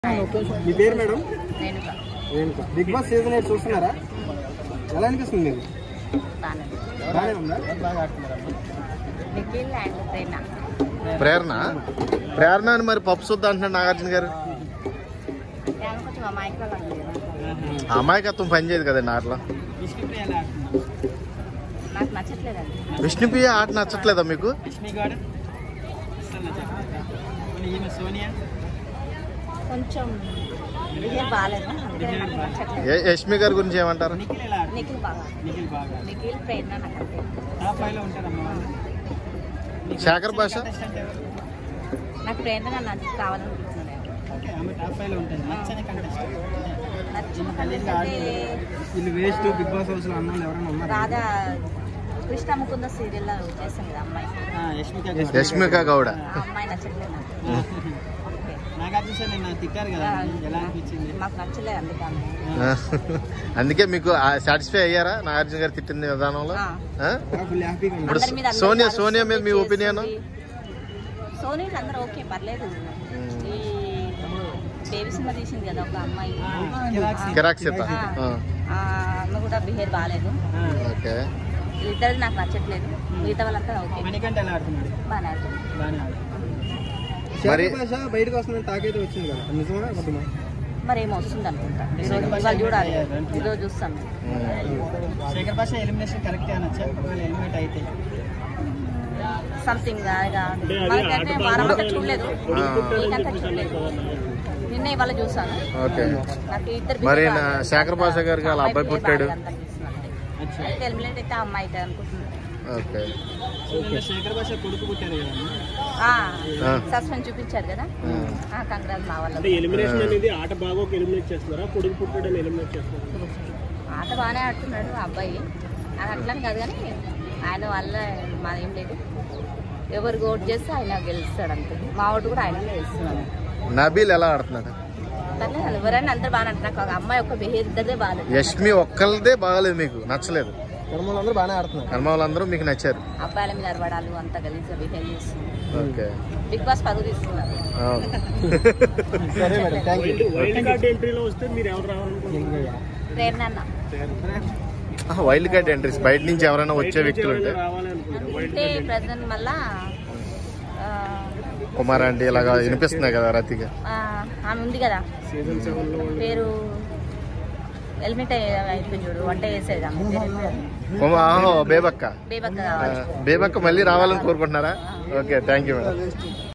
మీ పేరు madam Renuka Renuka Bigg Boss season eight చూస్తున్నారా ఎలా అనిపిస్తుంది మీకు బాగానే బాగానే ఉందా నిఖిల్ అండ్ ప్రేరణ ప్రేరణ ప్రేరణ అని మరి పప్పు శుద్ధ అంటున్నాడు నాగార్జున గారు అంటే ఆమె కొంచెం అమాయకురాలు ఉంది ఆ అమాయకత్వం పనిచేయదు కదండి ఆటలో నాకు నచ్చట్లేదండి విష్ణుప్రియ ఆట నచ్చట్లేదా మీకు లక్ష్మీగౌడ అస్సలు నచ్చట్లేదు. మరి ఈమె సోనియా కొంచెం బిహేవ్ బాగాలేదు అందుకే నాకు నచ్చట్లేదు ఏ- యష్మి గారి గురించి ఏమంటారు నిఖిల్ ఎలా ఆడుతుంది? నిఖిల్ బాగా నిఖిల్ బాగా నిఖిల్ ప్రేరణ నాకు అంతే టాప్ ఫైవ్ లో ఉంటారమ్మ వాళ్ళు మీకు శేఖర్ భాష? నచ్చని contestant ఎవరు? నాకు ప్రేరణ నాకు కావాలనుకుంటున్నాను ఓకే ఆమె టాప్ ఫైవ్ లో ఉంటుంది నచ్చని కంటెస్టెంట్ నచ్చిన తల్లిని కంటే వీళ్ళు వేస్ట్ బిగ్ బాస్ హౌస్ లో అన్నోళ్ళు ఎవరైనా ఉన్నారు రాధా కృష్ణ ముకుంద సీరియల్లో చేస్తాం కదా అమ్మాయి యష్మిక యష్మిక గౌడ ఆ అమ్మాయి నచ్చట్లేదు నాకు ఓకే. నాగార్జున సార్ నిన్న తిట్టారు కదా ఎలా అనిపించింది మాకు నచ్చలేదు అందుకే ఆమె. అందుకే మీకు సాటిస్ఫై అయ్యారా నాగార్జున గారు తిట్టిన విధానంలో ఆ. ఆ? ఫుల్ హ్యాపీగా ఉంది ఇప్పుడు అందరి మీద అందరి సోనియా- మీద సోనియా మీద మీ చేస్తుంది. opinion? సోనియా అందరూ ఓకే పర్లేదు ఈ బేబీ సినిమా తీసింది కదా ఒక అమ్మాయి కిరాక్ కిరాక్ సీత ఆ. ఆ. ఆ ఆమె కూడా బిహేవ్ బాగాలేదు ఓకే ఇద్దరు నాకు నచ్చట్లేదు మిగతా వాళ్ళంతా ఓకే మణికంఠ ఎలా ఆడుతున్నాడు బాగానే ఆడుతుంది బాగానే ఆడుతున్నాడు మరి- శేఖర్ భాష బయటకు వస్తుందని టాక్ అయితే వచ్చింది కదా నిజమా అబద్ధమా మరి ఏమో వస్తుంది అనుకుంటా ఈరోజు ఇవాళ చూడాలి ఈరోజు చూస్తాం శేఖర్ భాష ఎలిమినేషన్ కరెక్టే అనొచ్చా ఒకవేళ ఎలిమినేట్ అయితే సంథింగ్ మనకంటే వారం అంతా చూడలేదు నీకంతా చూడలేదు నిన్న ఇవాళ చూసాను ఓకే నాకు ఇద్దరు మరి బిడ్డలు నా బాగా- శేఖర్ భాష గారికి వాళ్ళ అమ్మాయి అబ్బాయి బిహేవ్ పుట్టాడు బాగా అనిపిస్తుంది. అచ్చా అయితే ఎలిమినేట్ అయితే ఆ అమ్మాయి అయితే అనుకుంటున్నాను ఓకే సో నిన్న శేఖర్ భాష కొడుకు పుట్టారు కదా ఆ. సస్పెన్స్ చూపించారు కదా ఆ. కంగ్రాజ్ మా వాళ్ళు ఎలిమినేషన్ అనేది ఆట బాగోక ఎలిమినేట్ చేస్తున్నారా కొడుకు పుట్టడం ఎలిమినేట్ చేస్తున్నారా ఆట బాగానే ఆడుతున్నాడు ఆ అబ్బాయి అది అట్లని కాదు కానీ ఆయన వల్ల మాదేం లేదు ఎవరికి ఓటు చేస్తే ఆయన గెలుస్తాడు అంతే మా ఓటు కూడా ఆయననే వేస్తున్నాను నబీల్ ఎలా ఆడుతున్నాడు పర్లేదు ఎవరైనా అందరూ బాగానే అంటున్నారు నాకు ఒక అమ్మాయి యొక్క బిహేవ్ ఇద్దరిదే బాగాలేదు యష్మి ఒక్కరిదే బాగాలేదు మీకు నచ్చలేదు కర్మలు అందరూ బాగానే ఆడుతున్నారు కర్మ వాళ్ళందరూ మీకు నచ్చారు అబ్బాయిల మీద అరవడాలు అంత గలీజ్గా బిహేవ్ చేస్తున్నారు ఓకే బిగ్ బాస్ పరుగు తీస్తున్నారు అవును సరే madam thank you wild card ఎంట్రీలో వస్తే మీరు ఎవరు రావాలనుకుంటున్నారు ప్రేరణ అన్న వైల్డ్ కార్డ్ ఎంట్రీస్ బయట నుంచి ఎవరైనా వచ్చే వ్యక్తులు ఉంటే రావాలి అనుకుంటారు అంటే ప్రజెంట్ మళ్ళా ఆ, కుమార్ అంటే ఇలాగా వినిపిస్తున్నాయి కదా రతిగా ఆ, ఆమె ఉంది కదా సీజన్ సెవెన్ లో పేరు హెల్మెట్ అయిపోయింది చూడు వంట చేసేది ఆమె పేరు ఏం పేరు? కుమ- ఆహో బేబక్క బేబక్క ఆ, కావాలి బేబక్క మళ్ళీ రావాలని కోరుకుంటున్నారా ఓకే థ్యాంక్ యూ మేడం